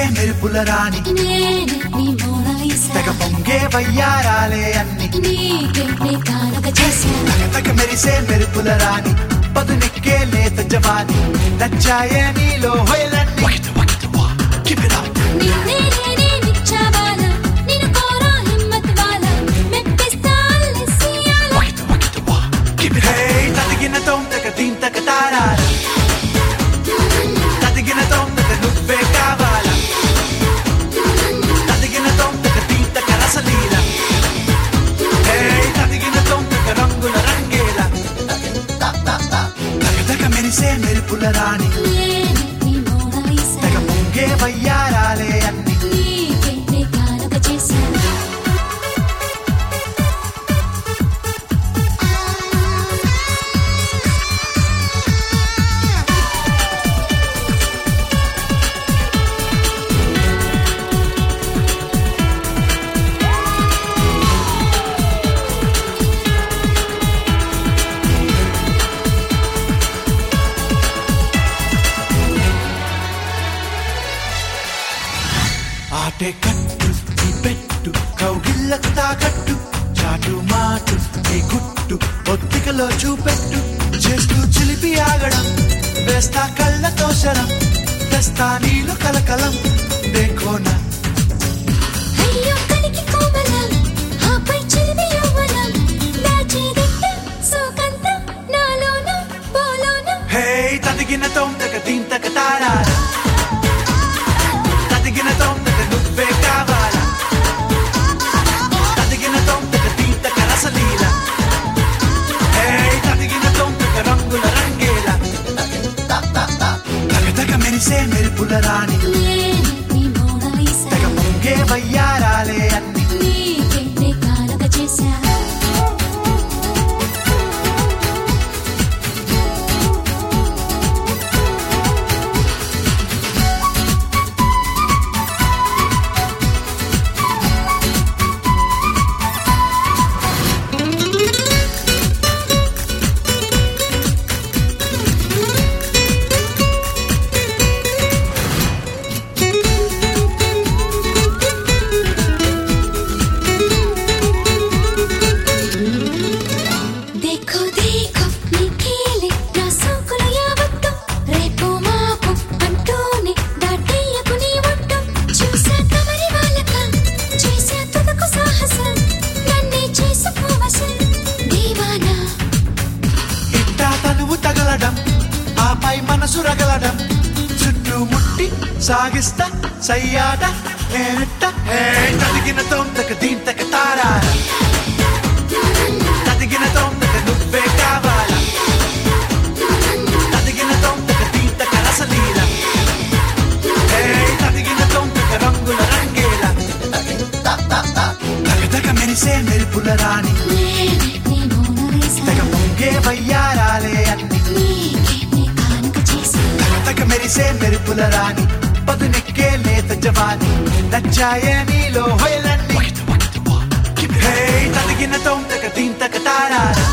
మెరుపుల రాణి నేనే నీ మోనాలిసా తెగ పొంగే వయ్యారాలే అన్ని నీకే నీ కానుక చేశాను తగ తగ మెరిసే మెరుపుల రాణి పదునెక్కే లేత జవాని నచ్చాయే నీలో హొయలన్నీ నిన్నే నేనే నిచ్చావాలా నిన్ను కోరా హిమ్మత్ వాలా మెప్పిస్తా అల్లెసియాలా హే తదిగిన తోం తగ దీం తగ తారా తదిగిన తోం తగ నువ్వే కావాలా తదిగిన తోం తగ దీం తగ రసలీల హే తదిగిన తోం తగ రంగుల రంగేల తగ తగ మెరిసే మెరుపుల రాణి నేనే నీ మోనాలిసా తెగ పొంగే వయ్యారాలే అన్ని నీకే నీ కానుక చేశాను ఆటే కట్టు నీ పెట్టు కౌగిళ్ళకు తాకట్టు చాటు మాటు నీ గుట్టు ఒత్తికలో చూపెట్టు చేస్తూ చిలిపి ఆగడం వేస్తా కళ్ళతో శరం తెస్తా నీళ్ళు కలకలం దేకోనా అయ్యో కలికి కోమలం ఆపై చిలివి యవ్వనం దాచేదిట్ట సోకంత నాలోన బోలోన హే తదిగిన తొందక దీంతక తారా తదిగిన తొందక నువ్వే కావాలా తదిగిన తొందక దీంతక రసలీల హే తదిగిన తొందక రంగుల రంగేల తగ తగ మెరిసే మెరుపుల రాణి నేనే నీ మోనాలిసా తెగ పొంగే వయ్యారాలే అన్ని నీకే నీ కానుక చేశాను देखो देखो నీ కీలే నా సోకులు యావత్తు రేపు మాపు అంటూనే దాటయ్యకు నీ ఒట్టు చూసా కమరి వాళ్ళక చేసా తుదకు సాహసం నన్నే చేసుకోవసం దీవానా ఇట్టా తనువు తగలడం ఆపై మనసు రగలడం చుట్టూ ముట్టి సాగిస్తా సయ్యాట నేనిట్ట హే తదిగిన తొందక దీంతక తారా తదిగిన తొందక నువ్వే కావాలా తదిగిన తొందక దీంతక రసలీల హే తదిగిన తొందక రంగుల రంగేల తగ తగ మెరిసే మెరుపుల రాణి నేనే నీ మోనాలిసా తెగ పొంగే వయ్యారాలే అన్ని నీకే నీ కానుక చేశాను తగ మెరిసే మెరుపుల రాణి పదునెక్కే లేత జవాని నచ్చాయే నీలో హొయలన్నీ హే తదిగిన తొందక దీంతక తారా